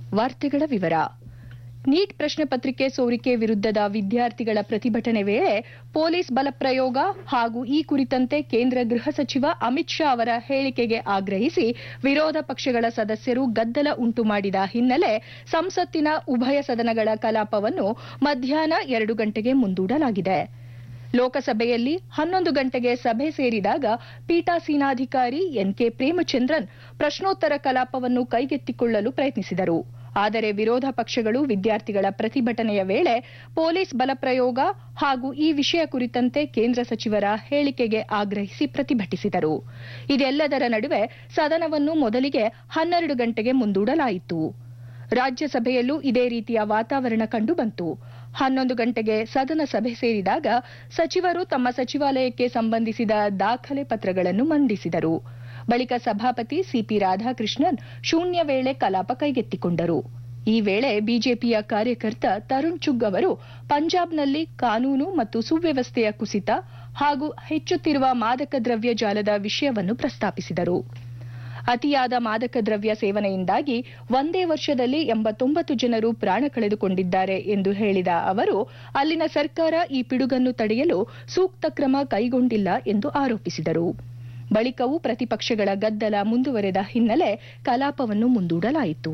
ವಾರ್ತೆಗಳ ವಿವರ ನೀಟ್ ಪ್ರಶ್ನೆ ಪತ್ರಿಕೆ ಸೋರಿಕೆ ವಿರುದ್ಧದ ವಿದ್ಯಾರ್ಥಿಗಳ ಪ್ರತಿಭಟನೆ ವೇಳೆ ಪೊಲೀಸ್ ಬಲಪ್ರಯೋಗ ಹಾಗೂ ಈ ಕುರಿತಂತೆ ಕೇಂದ್ರ ಗೃಹ ಸಚಿವ ಅಮಿತ್ ಶಾ ಅವರ ಹೇಳಿಕೆಗೆ ಆಗ್ರಹಿಸಿ ವಿರೋಧ ಪಕ್ಷಗಳ ಸದಸ್ಯರು ಗದ್ದಲ ಉಂಟು ಮಾಡಿದ ಹಿನ್ನೆಲೆ ಸಂಸತ್ತಿನ ಉಭಯ ಸದನಗಳ ಕಲಾಪವನ್ನು ಮಧ್ಯಾಹ್ನ ಎರಡು ಗಂಟೆಗೆ ಮುಂದೂಡಲಾಗಿದೆ ಲೋಕಸಭೆಯಲ್ಲಿ ಹನ್ನೊಂದು ಗಂಟೆಗೆ ಸಭೆ ಸೇರಿದಾಗ ಪೀಠಾಸೀನಾಧಿಕಾರಿ ಎನ್ಕೆ ಪ್ರೇಮಚಂದ್ರನ್ ಪ್ರಶ್ನೋತ್ತರ ಕಲಾಪವನ್ನು ಕೈಗೆತ್ತಿಕೊಳ್ಳಲು ಪ್ರಯತ್ನಿಸಿದರು ಆದರೆ ವಿರೋಧ ಪಕ್ಷಗಳು ವಿದ್ಯಾರ್ಥಿಗಳ ಪ್ರತಿಭಟನೆಯ ವೇಳೆ ಪೊಲೀಸ್ ಬಲಪ್ರಯೋಗ ಹಾಗೂ ಈ ವಿಷಯ ಕುರಿತಂತೆ ಕೇಂದ್ರ ಸಚಿವರ ಹೇಳಿಕೆಗೆ ಆಗ್ರಹಿಸಿ ಪ್ರತಿಭಟಿಸಿದರು ಇದೆಲ್ಲದರ ನಡುವೆ ಸದನವನ್ನು ಮೊದಲಿಗೆ ಹನ್ನೆರಡು ಗಂಟೆಗೆ ಮುಂದೂಡಲಾಯಿತು ರಾಜ್ಯಸಭೆಯಲ್ಲೂ ಇದೇ ರೀತಿಯ ವಾತಾವರಣ ಕಂಡುಬಂತು ಹನ್ನೊಂದು ಗಂಟೆಗೆ ಸದನ ಸಭೆ ಸೇರಿದಾಗ ಸಚಿವರು ತಮ್ಮ ಸಚಿವಾಲಯಕ್ಕೆ ಸಂಬಂಧಿಸಿದ ದಾಖಲೆ ಪತ್ರಗಳನ್ನು ಮಂಡಿಸಿದರು ಬಳಿಕ ಸಭಾಪತಿ ಸಿಪಿ ರಾಧಾಕೃಷ್ಣನ್ ಶೂನ್ಯ ವೇಳೆ ಕಲಾಪ ಕೈಗೆತ್ತಿಕೊಂಡರು ಈ ವೇಳೆ ಬಿಜೆಪಿಯ ಕಾರ್ಯಕರ್ತ ತರುಣ್ ಚುಗ್ ಅವರು ಪಂಜಾಬ್ನಲ್ಲಿ ಕಾನೂನು ಮತ್ತು ಸುವ್ಯವಸ್ಥೆಯ ಕುಸಿತ ಹಾಗೂ ಹೆಚ್ಚುತ್ತಿರುವ ಮಾದಕ ದ್ರವ್ಯ ಜಾಲದ ವಿಷಯವನ್ನು ಪ್ರಸ್ತಾಪಿಸಿದರು ಅತಿಯಾದ ಮಾದಕ ದ್ರವ್ಯ ಸೇವನೆಯಿಂದಾಗಿ ಒಂದೇ ವರ್ಷದಲ್ಲಿ ಎಂಬತ್ತೊಂಬತ್ತು ಜನರು ಪ್ರಾಣ ಕಳೆದುಕೊಂಡಿದ್ದಾರೆ ಎಂದು ಹೇಳಿದ ಅವರು ಅಲ್ಲಿನ ಸರ್ಕಾರ ಈ ಪಿಡುಗನ್ನು ತಡೆಯಲು ಸೂಕ್ತ ಕ್ರಮ ಕೈಗೊಂಡಿಲ್ಲ ಎಂದು ಆರೋಪಿಸಿದರು ಬಳಿಕವೂ ಪ್ರತಿಪಕ್ಷಗಳ ಗದ್ದಲ ಮುಂದುವರೆದ ಹಿನ್ನೆಲೆ ಕಲಾಪವನ್ನು ಮುಂದೂಡಲಾಯಿತು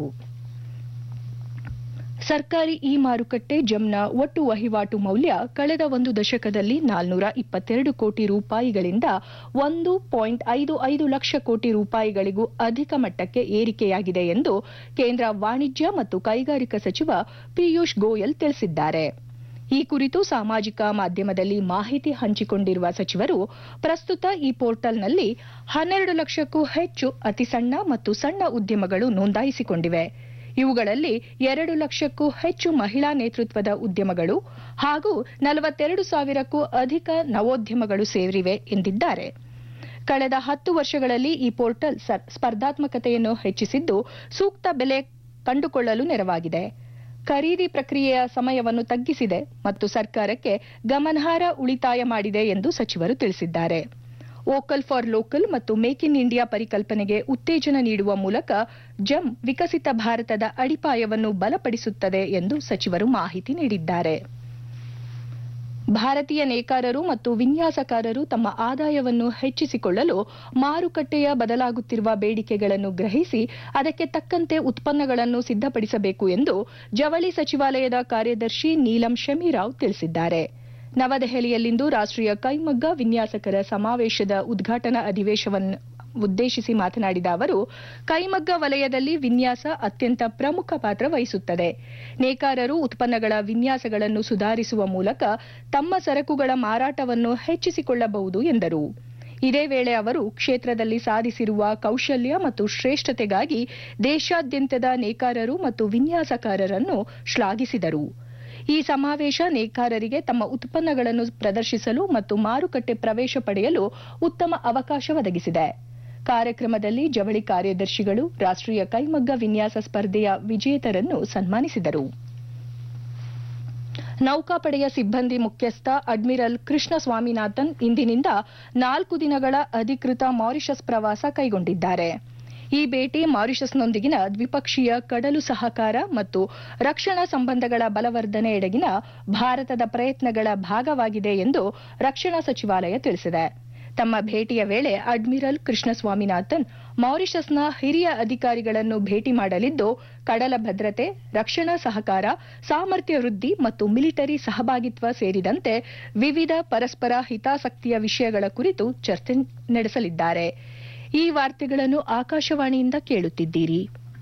ಸರ್ಕಾರಿ ಇ ಮಾರುಕಟ್ಟೆ ಜಮ್ನ ಒಟ್ಟು ವಹಿವಾಟು ಮೌಲ್ಯ ಕಳೆದ ಒಂದು ದಶಕದಲ್ಲಿ ನಾಲ್ನೂರ ಇಪ್ಪತ್ತೆರಡು ಕೋಟಿ ರೂಪಾಯಿಗಳಿಂದ ಒಂದು ಪಾಯಿಂಟ್ ಐದು ಐದು ಲಕ್ಷ ಕೋಟಿ ರೂಪಾಯಿಗಳಿಗೂ ಅಧಿಕ ಮಟ್ಟಕ್ಕೆ ಏರಿಕೆಯಾಗಿದೆ ಎಂದು ಕೇಂದ್ರ ವಾಣಿಜ್ಯ ಮತ್ತು ಕೈಗಾರಿಕಾ ಸಚಿವ ಪಿಯೂಷ್ ಗೋಯಲ್ ತಿಳಿಸಿದ್ದಾರೆ ಈ ಕುರಿತು ಸಾಮಾಜಿಕ ಮಾಧ್ಯಮದಲ್ಲಿ ಮಾಹಿತಿ ಹಂಚಿಕೊಂಡಿರುವ ಸಚಿವರು ಪ್ರಸ್ತುತ ಈ ಪೋರ್ಟಲ್ನಲ್ಲಿ ಹನ್ನೆರಡು ಲಕ್ಷಕ್ಕೂ ಹೆಚ್ಚು ಅತಿಸಣ್ಣ ಮತ್ತು ಸಣ್ಣ ಉದ್ಯಮಗಳು ನೋಂದಾಯಿಸಿಕೊಂಡಿವೆ ಇವುಗಳಲ್ಲಿ ಎರಡು ಲಕ್ಷಕ್ಕೂ ಹೆಚ್ಚು ಮಹಿಳಾ ನೇತೃತ್ವದ ಉದ್ಯಮಗಳು ಹಾಗೂ ನಲವತ್ತೆರಡು ಸಾವಿರಕ್ಕೂ ಅಧಿಕ ನವೋದ್ಯಮಗಳು ಸೇರಿವೆ ಎಂದಿದ್ದಾರೆ ಕಳೆದ ಹತ್ತು ವರ್ಷಗಳಲ್ಲಿ ಈ ಪೋರ್ಟಲ್ ಸ್ಪರ್ಧಾತ್ಮಕತೆಯನ್ನು ಹೆಚ್ಚಿಸಿದ್ದು ಸೂಕ್ತ ಬೆಲೆ ಕಂಡುಕೊಳ್ಳಲು ನೆರವಾಗಿದೆ ಖರೀದಿ ಪ್ರಕ್ರಿಯೆಯ ಸಮಯವನ್ನು ತಗ್ಗಿಸಿದೆ ಮತ್ತು ಸರ್ಕಾರಕ್ಕೆ ಗಮನಾರ್ಹ ಉಳಿತಾಯ ಮಾಡಿದೆ ಎಂದು ಸಚಿವರು ತಿಳಿಸಿದ್ದಾರೆ ವೋಕಲ್ ಫಾರ್ ಲೋಕಲ್ ಮತ್ತು ಮೇಕ್ ಇನ್ ಇಂಡಿಯಾ ಪರಿಕಲ್ಪನೆಗೆ ಉತ್ತೇಜನ ನೀಡುವ ಮೂಲಕ ಜಮ್ ವಿಕಸಿತ ಭಾರತದ ಅಡಿಪಾಯವನ್ನು ಬಲಪಡಿಸುತ್ತದೆ ಎಂದು ಸಚಿವರು ಮಾಹಿತಿ ನೀಡಿದ್ದಾರೆ ಭಾರತೀಯ ನೇಕಾರರು ಮತ್ತು ವಿನ್ಯಾಸಕಾರರು ತಮ್ಮ ಆದಾಯವನ್ನು ಹೆಚ್ಚಿಸಿಕೊಳ್ಳಲು ಮಾರುಕಟ್ಟೆಯ ಬದಲಾಗುತ್ತಿರುವ ಬೇಡಿಕೆಗಳನ್ನು ಗ್ರಹಿಸಿ ಅದಕ್ಕೆ ತಕ್ಕಂತೆ ಉತ್ಪನ್ನಗಳನ್ನು ಸಿದ್ದಪಡಿಸಬೇಕು ಎಂದು ಜವಳಿ ಸಚಿವಾಲಯದ ಕಾರ್ಯದರ್ಶಿ ನೀಲಂ ಶಮಿರಾವ್ ತಿಳಿಸಿದ್ದಾರೆ ನವದೆಹಲಿಯಲ್ಲಿಂದು ರಾಷ್ಟೀಯ ಕೈಮಗ್ಗ ವಿನ್ಯಾಸಕರ ಸಮಾವೇಶದ ಉದ್ಘಾಟನಾ ಅಧಿವೇಶನವನ್ನು ಉದ್ದೇಶಿಸಿ ಮಾತನಾಡಿದ ಅವರು ಕೈಮಗ್ಗ ವಲಯದಲ್ಲಿ ವಿನ್ಯಾಸ ಅತ್ಯಂತ ಪ್ರಮುಖ ಪಾತ್ರ ವಹಿಸುತ್ತದೆ ನೇಕಾರರು ಉತ್ಪನ್ನಗಳ ವಿನ್ಯಾಸಗಳನ್ನು ಸುಧಾರಿಸುವ ಮೂಲಕ ತಮ್ಮ ಸರಕುಗಳ ಮಾರಾಟವನ್ನು ಹೆಚ್ಚಿಸಿಕೊಳ್ಳಬಹುದು ಎಂದರು ಇದೇ ವೇಳೆ ಅವರು ಕ್ಷೇತ್ರದಲ್ಲಿ ಸಾಧಿಸಿರುವ ಕೌಶಲ್ಯ ಮತ್ತು ಶ್ರೇಷ್ಠತೆಗಾಗಿ ದೇಶಾದ್ಯಂತದ ನೇಕಾರರು ಮತ್ತು ವಿನ್ಯಾಸಕಾರರನ್ನು ಶ್ಲಾಘಿಸಿದರು ಈ ಸಮಾವೇಶ ನೇಕಾರರಿಗೆ ತಮ್ಮ ಉತ್ಪನ್ನಗಳನ್ನು ಪ್ರದರ್ಶಿಸಲು ಮತ್ತು ಮಾರುಕಟ್ಟೆ ಪ್ರವೇಶ ಪಡೆಯಲು ಉತ್ತಮ ಅವಕಾಶ ಒದಗಿಸಿದೆ ಕಾರ್ಯಕ್ರಮದಲ್ಲಿ ಜವಳಿ ಕಾರ್ಯದರ್ಶಿಗಳು ರಾಷ್ಟೀಯ ಕೈಮಗ್ಗ ವಿನ್ಯಾಸ ಸ್ಪರ್ಧೆಯ ವಿಜೇತರನ್ನು ಸನ್ಮಾನಿಸಿದರು ನೌಕಾಪಡೆಯ ಸಿಬ್ಬಂದಿ ಮುಖ್ಯಸ್ಥ ಅಡ್ಮಿರಲ್ ಕೃಷ್ಣ ಸ್ವಾಮಿನಾಥನ್ ಇಂದಿನಿಂದ ನಾಲ್ಕು ದಿನಗಳ ಅಧಿಕೃತ ಮಾರಿಷಸ್ ಪ್ರವಾಸ ಕೈಗೊಂಡಿದ್ದಾರೆ ಈ ಭೇಟಿ ಮಾರಿಷಸ್ನೊಂದಿಗಿನ ದ್ವಿಪಕ್ಷೀಯ ಕಡಲು ಸಹಕಾರ ಮತ್ತು ರಕ್ಷಣಾ ಸಂಬಂಧಗಳ ಬಲವರ್ಧನೆಯೆಡೆಗಿನ ಭಾರತದ ಪ್ರಯತ್ನಗಳ ಭಾಗವಾಗಿದೆ ಎಂದು ರಕ್ಷಣಾ ಸಚಿವಾಲಯ ತಿಳಿಸಿದೆ ತಮ್ಮ ಭೇಟಿಯ ವೇಳೆ ಅಡ್ಮಿರಲ್ ಕೃಷ್ಣ ಸ್ವಾಮಿನಾಥನ್ ಮಾರಿಷಸ್ನ ಹಿರಿಯ ಅಧಿಕಾರಿಗಳನ್ನು ಭೇಟಿ ಮಾಡಲಿದ್ದು ಕಡಲ ಭದ್ರತೆ ರಕ್ಷಣಾ ಸಹಕಾರ ಸಾಮರ್ಥ್ಯ ವೃದ್ಧಿ ಮತ್ತು ಮಿಲಿಟರಿ ಸಹಭಾಗಿತ್ವ ಸೇರಿದಂತೆ ವಿವಿಧ ಪರಸ್ಪರ ಹಿತಾಸಕ್ತಿಯ ವಿಷಯಗಳ ಕುರಿತು ಚರ್ಚೆ ನಡೆಸಲಿದ್ದಾರೆ ಈ ವಾರ್ತೆಗಳನ್ನು ಆಕಾಶವಾಣಿಯಿಂದ ಕೇಳುತ್ತಿದ್ದೀರಿ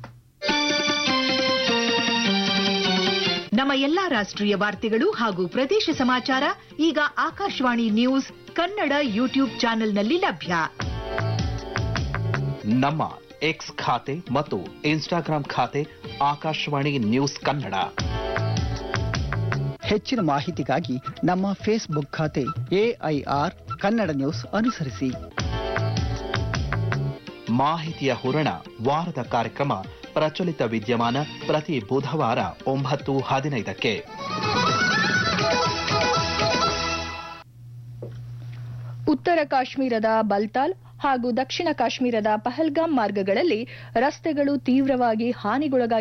ನಮ್ಮ ಎಲ್ಲಾ ರಾಷ್ಟ್ರೀಯ ವಾರ್ತೆಗಳು ಹಾಗೂ ಪ್ರದೇಶ ಸಮಾಚಾರ ಈಗ ಆಕಾಶವಾಣಿ ನ್ಯೂಸ್ ಕನ್ನಡ ಯೂಟ್ಯೂಬ್ ಚಾನೆಲ್ನಲ್ಲಿ ಲಭ್ಯ ನಮ್ಮ ಎಕ್ಸ್ ಖಾತೆ ಮತ್ತು ಇನ್ಸ್ಟಾಗ್ರಾಂ ಖಾತೆ ಆಕಾಶವಾಣಿ ನ್ಯೂಸ್ ಕನ್ನಡ ಹೆಚ್ಚಿನ ಮಾಹಿತಿಗಾಗಿ ನಮ್ಮ ಫೇಸ್ಬುಕ್ ಖಾತೆ ಎಐಆರ್ ಕನ್ನಡ ನ್ಯೂಸ್ ಅನುಸರಿಸಿ ಮಾಹಿತಿಯ ಹೂರಣ ವಾರದ ಕಾರ್ಯಕ್ರಮ ಪ್ರಚಲಿತ ವಿದ್ಯಮಾನ ಪ್ರತಿ ಬುಧವಾರ ಒಂಬತ್ತು ಹದಿನೈದಕ್ಕೆ ಉತ್ತರ ಕಾಶ್ಮೀರದ ಬಲ್ತಾಲ್ ಹಾಗೂ ದಕ್ಷಿಣ ಕಾಶ್ಮೀರದ ಪಹಲ್ಗಾಮ್ ಮಾರ್ಗಗಳಲ್ಲಿ ರಸ್ತೆಗಳು ತೀವ್ರವಾಗಿ ಹಾನಿಗೊಳಗಾಗಿ